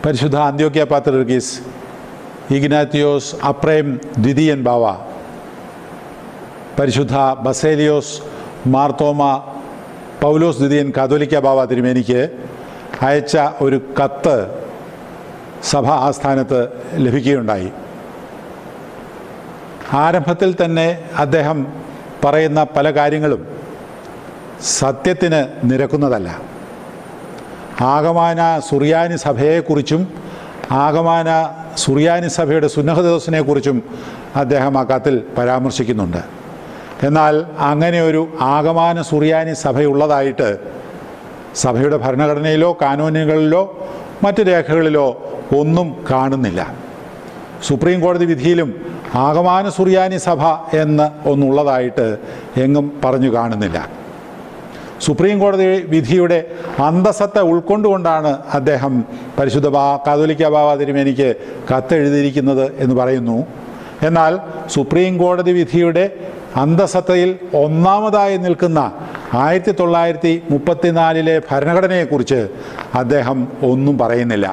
പരിശുദ്ധ അന്ത്യോക്യ പാത്രിർഗീസ് ഇഗ്നാത്തിയോസ് അപ്രേം ദ്വിതീയൻ ബാവ പരിശുദ്ധ ബസേലിയോസ് മാർത്തോമ പൗലോസ് ദ്വിതീയൻ കാതോലിക്ക ബാവ തിരുമേനിക്ക് അയച്ച ഒരു കത്ത് സഭ ആസ്ഥാനത്ത് ലഭിക്കുകയുണ്ടായി ആരംഭത്തിൽ തന്നെ അദ്ദേഹം പറയുന്ന പല കാര്യങ്ങളും സത്യത്തിന് നിരക്കുന്നതല്ല ആഗമാന സുറിയാനി സഭയെക്കുറിച്ചും ആഗമാന സുറിയാനി സഭയുടെ സുന്നഹദോസിനെക്കുറിച്ചും അദ്ദേഹം ആ കത്തിൽ പരാമർശിക്കുന്നുണ്ട് എന്നാൽ അങ്ങനെ ഒരു ആഗമാന സുറിയാനി സഭയുള്ളതായിട്ട് സഭയുടെ ഭരണഘടനയിലോ കാനൂനുകളിലോ മറ്റ് രേഖകളിലോ ഒന്നും കാണുന്നില്ല സുപ്രീം കോടതി വിധിയിലും ആഗമാന സുറിയാനി സഭ എന്ന് ഒന്നുള്ളതായിട്ട് എങ്ങും പറഞ്ഞു കാണുന്നില്ല സുപ്രീം കോടതി വിധിയുടെ അന്തസത്ത ഉൾക്കൊണ്ടുകൊണ്ടാണ് അദ്ദേഹം പരിശുദ്ധ ബാ കാതോലിക്ക ബാബ തിരുമേനിക്ക് കത്തെഴുതിയിരിക്കുന്നത് എന്ന് പറയുന്നു എന്നാൽ സുപ്രീം കോടതി വിധിയുടെ അന്തസത്തയിൽ ഒന്നാമതായി നിൽക്കുന്ന ആയിരത്തി തൊള്ളായിരത്തി മുപ്പത്തിനാലിലെ ഭരണഘടനയെക്കുറിച്ച് അദ്ദേഹം ഒന്നും പറയുന്നില്ല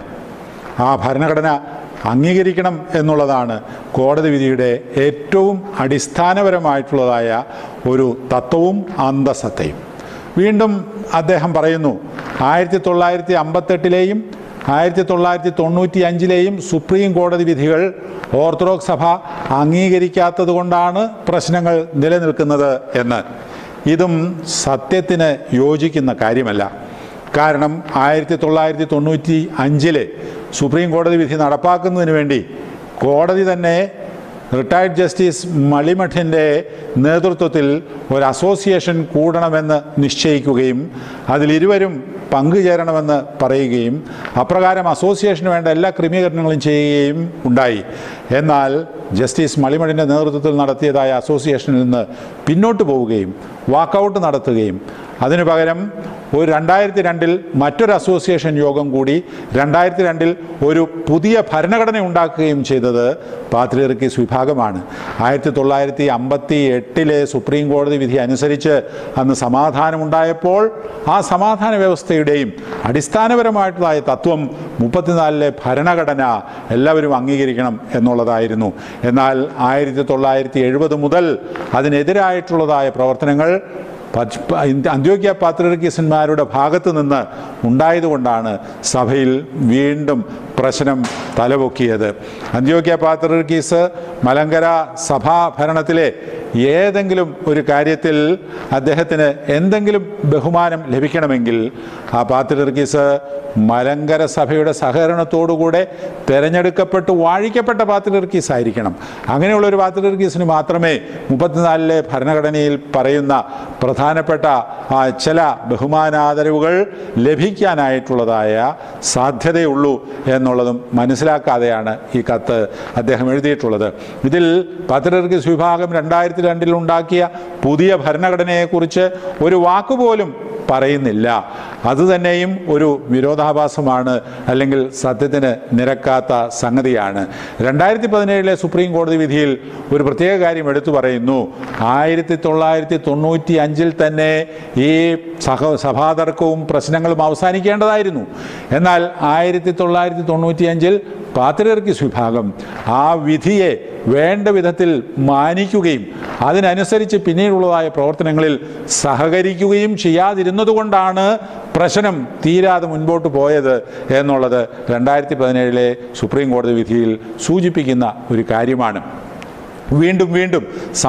ആ ഭരണഘടന അംഗീകരിക്കണം എന്നുള്ളതാണ് കോടതി വിധിയുടെ ഏറ്റവും അടിസ്ഥാനപരമായിട്ടുള്ളതായ ഒരു തത്വവും അന്തസത്തയും വീണ്ടും അദ്ദേഹം പറയുന്നു ആയിരത്തി തൊള്ളായിരത്തി അമ്പത്തെട്ടിലെയും ആയിരത്തി തൊള്ളായിരത്തി തൊണ്ണൂറ്റി അഞ്ചിലെയും സുപ്രീം കോടതി വിധികൾ ഓർത്തഡോക്സ് സഭ അംഗീകരിക്കാത്തത് കൊണ്ടാണ് പ്രശ്നങ്ങൾ നിലനിൽക്കുന്നത് എന്ന് ഇതും സത്യത്തിന് യോജിക്കുന്ന കാര്യമല്ല കാരണം ആയിരത്തി തൊള്ളായിരത്തി തൊണ്ണൂറ്റി അഞ്ചിലെ സുപ്രീം കോടതി വിധി നടപ്പാക്കുന്നതിന് വേണ്ടി കോടതി തന്നെ റിട്ടയർഡ് ജസ്റ്റിസ് മളിമഠിൻ്റെ നേതൃത്വത്തിൽ ഒരു അസോസിയേഷൻ കൂടണമെന്ന് നിശ്ചയിക്കുകയും അതിലിരുവരും പങ്കുചേരണമെന്ന് പറയുകയും അപ്രകാരം അസോസിയേഷന് വേണ്ട എല്ലാ ക്രമീകരണങ്ങളും ചെയ്യുകയും ഉണ്ടായി എന്നാൽ ജസ്റ്റിസ് മളിമഠിൻ്റെ നേതൃത്വത്തിൽ നടത്തിയതായ അസോസിയേഷനിൽ നിന്ന് പിന്നോട്ട് പോവുകയും വാക്കൗട്ട് നടത്തുകയും അതിനു പകരം ഒരു രണ്ടായിരത്തി രണ്ടിൽ മറ്റൊരു അസോസിയേഷൻ യോഗം കൂടി രണ്ടായിരത്തി രണ്ടിൽ ഒരു പുതിയ ഭരണഘടന ഉണ്ടാക്കുകയും ചെയ്തത് പാത്രിയർക്കീസ് വിഭാഗമാണ് ആയിരത്തി തൊള്ളായിരത്തി അമ്പത്തി എട്ടിലെ സുപ്രീം കോടതി വിധി അനുസരിച്ച് അന്ന് സമാധാനമുണ്ടായപ്പോൾ ആ സമാധാന വ്യവസ്ഥയുടെയും അടിസ്ഥാനപരമായിട്ടുള്ളതായ തത്വം മുപ്പത്തിനാലിലെ ഭരണഘടന എല്ലാവരും അംഗീകരിക്കണം എന്നുള്ളതായിരുന്നു എന്നാൽ ആയിരത്തി തൊള്ളായിരത്തി എഴുപത് മുതൽ അതിനെതിരായിട്ടുള്ളതായ പ്രവർത്തനങ്ങൾ പച്ച് പ- ഇന്ത്യ- അന്ത്യോക്യ പാത്രികീസന്മാരുടെ ഭാഗത്ത് നിന്ന് ഉണ്ടായതുകൊണ്ടാണ് സഭയിൽ വീണ്ടും പ്രശ്നം തലപൊക്കിയത് അന്ത്യോക്യ പാത്രികീസ് മലങ്കര സഭാ ഭരണത്തിലെ ഏതെങ്കിലും ഒരു കാര്യത്തിൽ അദ്ദേഹത്തിന് എന്തെങ്കിലും ബഹുമാനം ലഭിക്കണമെങ്കിൽ ആ പാത്രികീസ് മലങ്കര സഭയുടെ സഹകരണത്തോടുകൂടെ തിരഞ്ഞെടുക്കപ്പെട്ട് വാഴിക്കപ്പെട്ട പാത്രികീസ് ആയിരിക്കണം അങ്ങനെയുള്ള ഒരു പാത്രികീസിന് മാത്രമേ മുപ്പത്തിനാലിലെ ഭരണഘടനയിൽ പറയുന്ന പ്രധാനപ്പെട്ട ആ ചില ബഹുമാനാദരവുകൾ ലഭിക്കാനായിട്ടുള്ളതായ സാധ്യതയുള്ളൂ എന്നുള്ളതും മനസ്സിലാക്കാതെയാണ് ഈ കത്ത് അദ്ദേഹം എഴുതിയിട്ടുള്ളത് ഇതിൽ പാത്രികീസ് വിഭാഗം രണ്ടായിരത്തി രണ്ടിൽ ഉണ്ടാക്കിയ പുതിയ ഭരണഘടനയെക്കുറിച്ച് ഒരു വാക്കുപോലും പറയുന്നില്ല അതുതന്നെയും ഒരു വിരോധാഭാസമാണ് അല്ലെങ്കിൽ സത്യത്തിന് നിരക്കാത്ത സംഗതിയാണ് രണ്ടായിരത്തി പതിനേഴിലെ സുപ്രീം കോടതി വിധിയിൽ ഒരു പ്രത്യേക കാര്യം എടുത്തു പറയുന്നു ആയിരത്തി തൊള്ളായിരത്തി തൊണ്ണൂറ്റി അഞ്ചിൽ തന്നെ ഈ സഹ സഭാതർക്കവും പ്രശ്നങ്ങളും അവസാനിക്കേണ്ടതായിരുന്നു എന്നാൽ ആയിരത്തി തൊള്ളായിരത്തി തൊണ്ണൂറ്റി അഞ്ചിൽ പാത്രിയർക്കിസ് വിഭാഗം ആ വിധിയെ വേണ്ട വിധത്തിൽ മാനിക്കുകയും അതിനനുസരിച്ച് പിന്നീടുള്ളതായ പ്രവർത്തനങ്ങളിൽ സഹകരിക്കുകയും ചെയ്യാതിരുന്നതുകൊണ്ടാണ് പ്രശ്നം തീരാതെ മുൻപോട്ട് പോയത് എന്നുള്ളത് രണ്ടായിരത്തി പതിനേഴിലെ സുപ്രീം കോടതി വിധിയിൽ സൂചിപ്പിക്കുന്ന ഒരു കാര്യമാണ് വീണ്ടും വീണ്ടും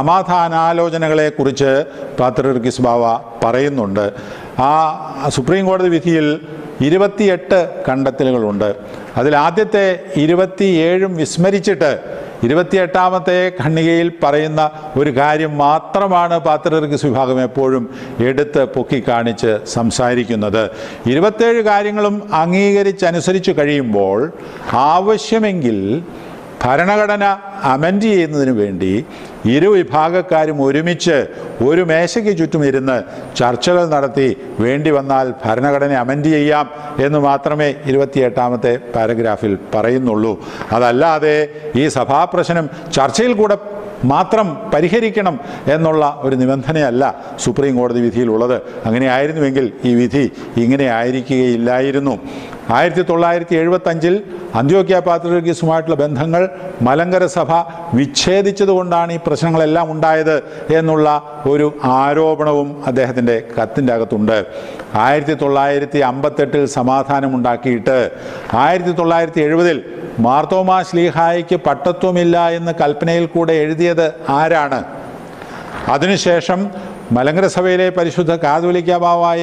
സമാധാനാലോചനകളെക്കുറിച്ച് പാത്രിർക്കിസ് ബാവ പറയുന്നുണ്ട് ആ സുപ്രീം കോടതി വിധിയിൽ ഇരുപത്തിയെട്ട് കണ്ടെത്തലുകളുണ്ട് അതിൽ ആദ്യത്തെ ഇരുപത്തിയേഴും വിസ്മരിച്ചിട്ട് ഇരുപത്തിയെട്ടാമത്തെ ഖണ്ഡികയിൽ പറയുന്ന ഒരു കാര്യം മാത്രമാണ് പാത്രിർക്കിസ് വിഭാഗം എപ്പോഴും എടുത്ത് പൊക്കിക്കാണിച്ച് സംസാരിക്കുന്നത് ഇരുപത്തേഴ് കാര്യങ്ങളും അംഗീകരിച്ചനുസരിച്ച് കഴിയുമ്പോൾ ആവശ്യമെങ്കിൽ ഭരണഘടന അമെൻഡ് ചെയ്യുന്നതിന് വേണ്ടി ഇരു വിഭാഗക്കാരും ഒരുമിച്ച് ഒരു മേശയ്ക്ക് ചുറ്റും ഇരുന്ന് ചർച്ചകൾ നടത്തി വേണ്ടി വന്നാൽ ഭരണഘടന അമെൻഡ് ചെയ്യാം എന്ന് മാത്രമേ ഇരുപത്തിയെട്ടാമത്തെ പാരഗ്രാഫിൽ പറയുന്നുള്ളൂ അതല്ലാതെ ഈ സഭാപ്രശ്നം ചർച്ചയിൽ കൂടെ മാത്രം പരിഹരിക്കണം എന്നുള്ള ഒരു നിബന്ധനയല്ല സുപ്രീം കോടതി വിധിയിലുള്ളത് അങ്ങനെ ആയിരുന്നുവെങ്കിൽ ഈ വിധി ഇങ്ങനെ ആയിരിക്കുകയില്ലായിരുന്നു ആയിരത്തി തൊള്ളായിരത്തി എഴുപത്തഞ്ചിൽ അന്ത്യോക്യ പാത്രികീസുമായിട്ടുള്ള ബന്ധങ്ങൾ മലങ്കര സഭ വിച്ഛേദിച്ചതുകൊണ്ടാണ് ഈ പ്രശ്നങ്ങളെല്ലാം ഉണ്ടായത് എന്നുള്ള ഒരു ആരോപണവും അദ്ദേഹത്തിൻ്റെ കത്തിൻ്റെ അകത്തുണ്ട് ആയിരത്തി തൊള്ളായിരത്തി അമ്പത്തെട്ടിൽ സമാധാനമുണ്ടാക്കിയിട്ട് ആയിരത്തി തൊള്ളായിരത്തി എഴുപതിൽ മാർത്തോമാ ശ്ലീഹായിക്ക് പട്ടത്വമില്ല എന്ന് കൽപ്പനയിൽ കൂടെ എഴുതിയത് ആരാണ് അതിനുശേഷം മലങ്കര സഭയിലെ പരിശുദ്ധ കാതോലിക്ക ബാവായെ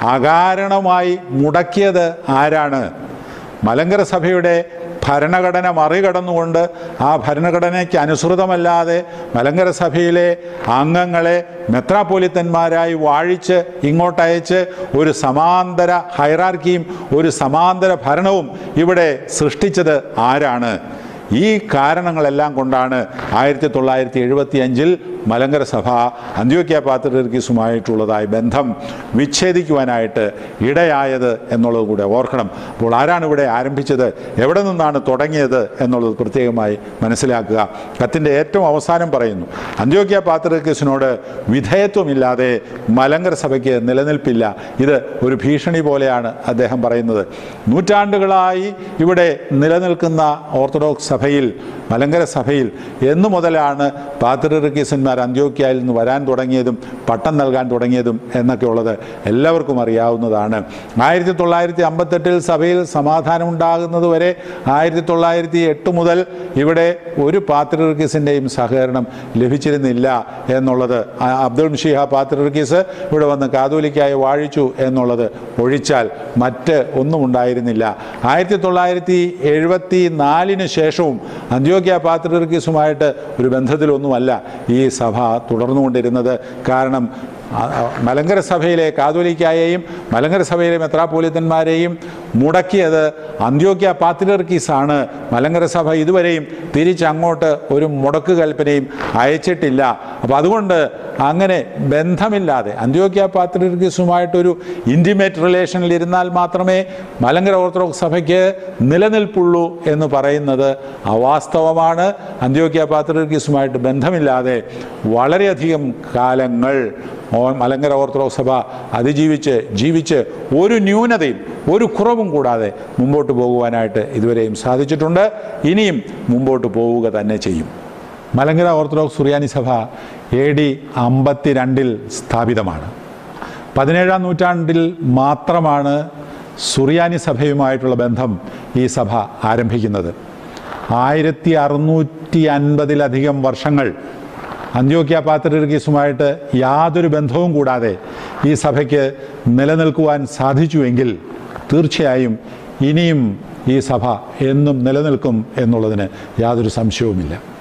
അകാരണമായി മുടക്കിയത് ആരാണ് മലങ്കര സഭയുടെ ഭരണഘടന മറികടന്നുകൊണ്ട് ആ ഭരണഘടനയ്ക്ക് അനുസൃതമല്ലാതെ മലങ്കര സഭയിലെ അംഗങ്ങളെ മെത്രാപ്പോലിത്തന്മാരായി വാഴിച്ച് ഇങ്ങോട്ടയച്ച് ഒരു സമാന്തര ഹൈറാർക്കിയും ഒരു സമാന്തര ഭരണവും ഇവിടെ സൃഷ്ടിച്ചത് ആരാണ് ഈ കാരണങ്ങളെല്ലാം കൊണ്ടാണ് ആയിരത്തി തൊള്ളായിരത്തി എഴുപത്തി അഞ്ചിൽ മലങ്കര സഭ അന്ത്യോക്യ പാത്രീസുമായിട്ടുള്ളതായ ബന്ധം വിച്ഛേദിക്കുവാനായിട്ട് ഇടയായത് എന്നുള്ളത് കൂടെ ഓർക്കണം അപ്പോൾ ആരാണ് ഇവിടെ ആരംഭിച്ചത് എവിടെ നിന്നാണ് തുടങ്ങിയത് എന്നുള്ളത് പ്രത്യേകമായി മനസ്സിലാക്കുക കത്തിൻ്റെ ഏറ്റവും അവസാനം പറയുന്നു അന്ത്യോക്യ പാത്രീസിനോട് വിധേയത്വമില്ലാതെ മലങ്കര സഭയ്ക്ക് നിലനിൽപ്പില്ല ഇത് ഒരു ഭീഷണി പോലെയാണ് അദ്ദേഹം പറയുന്നത് നൂറ്റാണ്ടുകളായി ഇവിടെ നിലനിൽക്കുന്ന ഓർത്തഡോക്സ് സഭയിൽ മലങ്കര സഭയിൽ എന്നു മുതലാണ് പാത്രിർക്കീസന്മാർ അന്ത്യോക്യയിൽ നിന്ന് വരാൻ തുടങ്ങിയതും പട്ടം നൽകാൻ തുടങ്ങിയതും എന്നൊക്കെ ഉള്ളത് എല്ലാവർക്കും അറിയാവുന്നതാണ് ആയിരത്തി തൊള്ളായിരത്തി അമ്പത്തെട്ടിൽ സഭയിൽ സമാധാനം ഉണ്ടാകുന്നത് വരെ ആയിരത്തി തൊള്ളായിരത്തി എട്ട് മുതൽ ഇവിടെ ഒരു പാത്രിർക്കീസിൻ്റെയും സഹകരണം ലഭിച്ചിരുന്നില്ല എന്നുള്ളത് ആ അബ്ദുൾ ഷിഹ പാത്രിർക്കീസ് ഇവിടെ വന്ന് കാതോലിക്കായി വാഴിച്ചു എന്നുള്ളത് ഒഴിച്ചാൽ മറ്റ് ഒന്നും ഉണ്ടായിരുന്നില്ല ആയിരത്തി തൊള്ളായിരത്തി എഴുപത്തി നാലിന് ശേഷവും അന്ത്യോക്യ പാത്രിർക്കീസുമായിട്ട് ഒരു ബന്ധത്തിലൊന്നുമല്ല ഈ സഭ തുടർന്നുകൊണ്ടിരുന്നത് കാരണം ആ, ആ, മലങ്കര സഭയിലെ കാതോലിക്കായെയും മലങ്കര സഭയിലെ മെത്രാപ്പോലിത്തന്മാരെയും മുടക്കിയത് അന്ത്യോക്യ പാത്രിയർക്കീസാണ് മലങ്കര സഭ ഇതുവരെയും തിരിച്ചങ്ങോട്ട് ഒരു മുടക്ക് കൽപ്പനയും അയച്ചിട്ടില്ല അപ്പോൾ അതുകൊണ്ട് അങ്ങനെ ബന്ധമില്ലാതെ അന്ത്യോക്യ പാത്രിയർക്കീസുമായിട്ടൊരു ഇൻറ്റിമേറ്റ് റിലേഷനിൽ ഇരുന്നാൽ മാത്രമേ മലങ്കര ഓർത്തഡോക്സ് സഭയ്ക്ക് നിലനിൽപ്പുള്ളൂ എന്ന് പറയുന്നത് അവാസ്തവമാണ് അന്ത്യോക്യ പാത്രിയർക്കീസുമായിട്ട് ബന്ധമില്ലാതെ വളരെയധികം കാലങ്ങൾ ഓ- മലങ്കര ഓർത്തഡോക്സ് സഭ അതിജീവിച്ച് ജീവിച്ച് ഒരു ന്യൂനതയും ഒരു കുറവും കൂടാതെ മുമ്പോട്ട് പോകുവാനായിട്ട് ഇതുവരെയും സാധിച്ചിട്ടുണ്ട് ഇനിയും മുമ്പോട്ട് പോവുക തന്നെ ചെയ്യും മലങ്കര ഓർത്തഡോക്സ് സുറിയാനി സഭ എ ഡി അമ്പത്തിരണ്ടിൽ സ്ഥാപിതമാണ് പതിനേഴാം നൂറ്റാണ്ടിൽ മാത്രമാണ് സുറിയാനി സഭയുമായിട്ടുള്ള ബന്ധം ഈ സഭ ആരംഭിക്കുന്നത് ആയിരത്തി അറുന്നൂറ്റി അൻപതിലധികം വർഷങ്ങൾ അന്ത്യോക്യ പാത്രിർക്കീസുമായിട്ട് യാതൊരു ബന്ധവും കൂടാതെ ഈ സഭയ്ക്ക് നിലനിൽക്കുവാൻ സാധിച്ചുവെങ്കിൽ തീർച്ചയായും ഇനിയും ഈ സഭ എന്നും നിലനിൽക്കും എന്നുള്ളതിന് യാതൊരു സംശയവുമില്ല